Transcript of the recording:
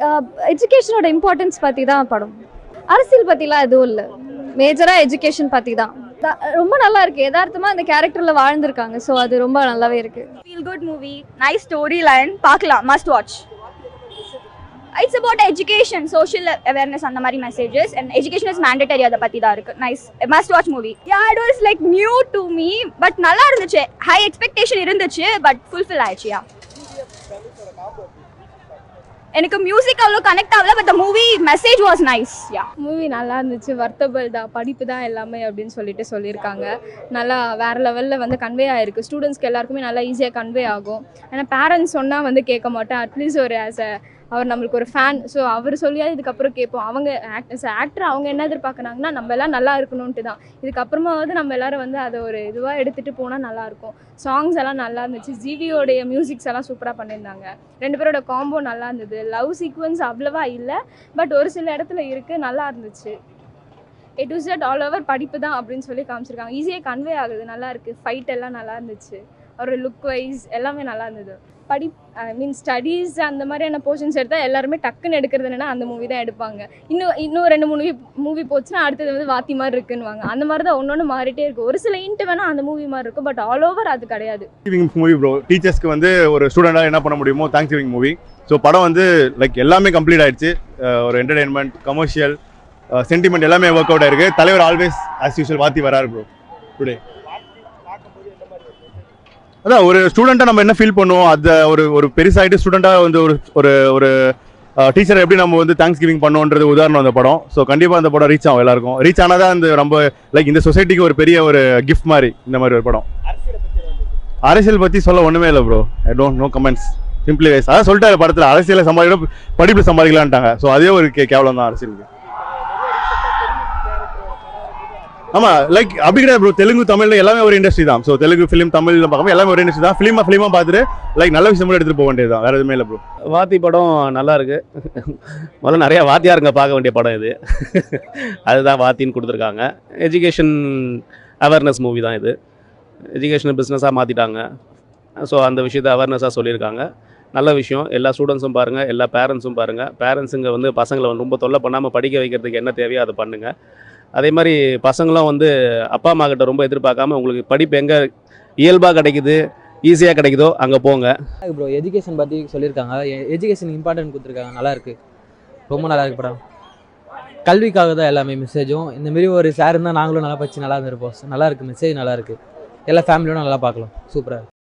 எஜுகேஷனோட importance பற்றி தான் படம் அரசியல் பற்றிலாம் எதுவும் இல்லை மேஜராக எஜுகேஷன் பற்றி தான் த- ரொம்ப நல்லா இருக்கு யதார்த்தமாக அந்த கேரக்டரில் வாழ்ந்திருக்காங்க ஸோ அது ரொம்ப நல்லாவே இருக்கு feel good movie nice story line பார்க்கலாம் must watch it's about education social awareness அந்த மாதிரி messages and education is mandatory அதை பற்றி தான் இருக்கு nice must watch movie yeah it was like new to me but நல்லா இருந்துச்சு ஹை எக்ஸ்பெக்டேஷன் இருந்துச்சு பட் ஃபுல்ஃபில் ஆயிடுச்சு யா எனக்கு மியூசிக் அவ்வளோ கனெக்ட் ஆகல but the movie message was nice yeah movie நல்லா இருந்துச்சு வர்த்தபிள் தான் படிப்பு தான் எல்லாமே அப்படின்னு சொல்லிட்டு சொல்லியிருக்காங்க நல்லா வேற லெவலில் வந்து கன்வே ஆயிருக்கு ஸ்டூடெண்ட்ஸ்க்கு எல்லாருக்குமே நல்லா ஈஸியாக கன்வே ஆகும் ஏன்னா பேரண்ட்ஸ் சொன்னால் வந்து கேட்க மாட்டேன் அட்லீஸ்ட் ஒரு ஆஸ் அ அவர் நம்மளுக்கு ஒரு ஃபேன் ஸோ அவர் சொல்லியாவது இதுக்கப்புறம் கேட்போம் அவங்க ஆக்ட் ஆக்டர் அவங்க என்ன எதிர்பார்க்குறாங்கன்னா நம்ம எல்லாம் நல்லா இருக்கணும்ட்டு தான் இதுக்கப்புறமாவது நம்ம எல்லாரும் வந்து அதை ஒரு இதுவாக எடுத்துகிட்டு போனால் நல்லாயிருக்கும் சாங்ஸ் எல்லாம் நல்லா இருந்துச்சு ஜிவியோடைய மியூசிக்ஸ் எல்லாம் சூப்பராக பண்ணியிருந்தாங்க ரெண்டு பேரோட காம்போ நல்லா இருந்தது லவ் சீக்வன்ஸ் அவ்வளவா இல்லை பட் ஒரு சில இடத்துல இருக்குது நல்லா இருந்துச்சு A to Z all over படிப்பு தான் அப்படின்னு சொல்லி காமிச்சிருக்காங்க ஈஸியாக கன்வே ஆகுது நல்லா இருக்கு ஃபைட் எல்லாம் நல்லா இருந்துச்சு ஒரு லுக் வைஸ் எல்லாமே நல்லா இருந்தது படி ஐ மீன் ஸ்டடீஸ் அந்த மாதிரியான போர்ஷன்ஸ் எடுத்தால் எல்லாருமே டக்குன்னு எடுக்கிறது என்னன்னா அந்த மூவி தான் எடுப்பாங்க இன்னும் இன்னும் ரெண்டு மூணு மூவி போச்சுன்னா அடுத்தது வந்து வாத்தி மாதிரி இருக்குன்னுவாங்க அந்த மாதிரி தான் ஒன்று ஒன்று மாறிட்டே இருக்கும் ஒரு சில இன்ட்டு வேணால் அந்த மூவி மாதிரி இருக்கும் பட் ஆல் ஓவர் அது கிடையாது கிவிங் மூவி ப்ரோ டீச்சர்ஸ்க்கு வந்து ஒரு ஸ்டூடெண்டாக என்ன பண்ண முடியுமோ தேங்க்ஸ் கிவிங் மூவி ஸோ படம் வந்து லைக் எல்லாமே கம்ப்ளீட் ஆயிடுச்சு அஹ் ஒரு என்டர்டைன்மெண்ட் கமர்ஷியல் சென்டிமெண்ட் எல்லாமே ஒர்க் அவுட் ஆயிருக்கு தலைவர் ஆல்வேஸ் ஆஸ் யூஷுவல் வாத்தி வராரு ப்ரோ டுடே அதான் ஒரு ஸ்டூடெண்ட்டாக நம்ம என்ன ஃபீல் பண்ணுவோம் அதை ஒரு ஒரு பெருசாகிட்டு ஸ்டூடெண்ட்டாக வந்து ஒரு ஒரு ஒரு டீச்சர் எப்படி நம்ம வந்து தேங்க்ஸ் கிவிங் பண்ணோன்றது உதாரணம் அந்த படம் ஸோ கண்டிப்பாக அந்த படம் ரீச் ஆகும் எல்லாருக்கும் ரீச் ஆனால் தான் அந்த ரொம்ப லைக் இந்த சொசைட்டிக்கு ஒரு பெரிய ஒரு கிஃப்ட் மாதிரி இந்த மாதிரி ஒரு படம் அரசியல் பற்றி சொல்ல ஒன்றுமே இல்லை bro I don't know comments simply wise அதான் சொல்லிட்டாரு படத்தில் அரசியலை சம்பாதிக்கணும் படிப்பில் சம்பாதிக்கலான்ட்டாங்க ஸோ அதே ஒரு கே கேவலம் தான் அரசியலுக்கு ஆமாம் லைக் அப்படி கிடையாது ப்ரோ தெலுங்கு தமிழ் எல்லாமே ஒரு இண்டஸ்ட்ரி தான் ஸோ தெலுங்கு ஃபிலிம் தமிழ் பார்க்காம எல்லாமே ஒரு இண்டஸ்ட்ரி தான் ஃபிலிமாக ஃபிலிமாக பார்த்துட்டு லைக் நல்ல விஷயம் மட்டும் எடுத்துகிட்டு போக வேண்டியது தான் வேறு எதுவுமே இல்லை ப்ரோ வாத்தி படம் நல்லா இருக்கு முதல்ல நிறைய வாத்தியாருங்க பார்க்க வேண்டிய படம் இது அதுதான் வாத்தின்னு கொடுத்துருக்காங்க எஜுகேஷன் அவேர்னஸ் மூவி தான் இது எஜுகேஷன் பிஸ்னஸாக மாற்றிட்டாங்க ஸோ அந்த விஷயத்தை அவேர்னஸாக சொல்லியிருக்காங்க நல்ல விஷயம் எல்லா ஸ்டூடெண்ட்ஸும் பாருங்கள் எல்லா பேரண்ட்ஸும் பாருங்கள் பேரண்ட்ஸுங்க வந்து பசங்களை வந்து ரொம்ப தொல்லை பண்ணாமல் படிக்க வைக்கிறதுக்கு என்ன தேவையோ அதை பண்ணுங்கள் அதே மாதிரி பசங்களும் வந்து அப்பா அம்மா கிட்ட ரொம்ப எதிர்பார்க்காம உங்களுக்கு படிப்பு எங்கே இயல்பாக கிடைக்குது ஈஸியாக கிடைக்குதோ அங்கே போங்க ப்ரோ எஜுகேஷன் பற்றி சொல்லியிருக்காங்க எஜுகேஷன் இம்பார்ட்டன்ட் கொடுத்துருக்காங்க நல்லா இருக்கு ரொம்ப நல்லா இருக்கு படம் கல்விக்காக தான் எல்லாமே மெசேஜும் இந்த மாதிரி ஒரு சார் இருந்தால் நாங்களும் நல்லா படிச்சு நல்லா இருந்திருப்போம் நல்லா இருக்கு மெசேஜ் நல்லா இருக்கு எல்லா ஃபேமிலியோட நல்லா பார்க்கலாம் சூப்பராக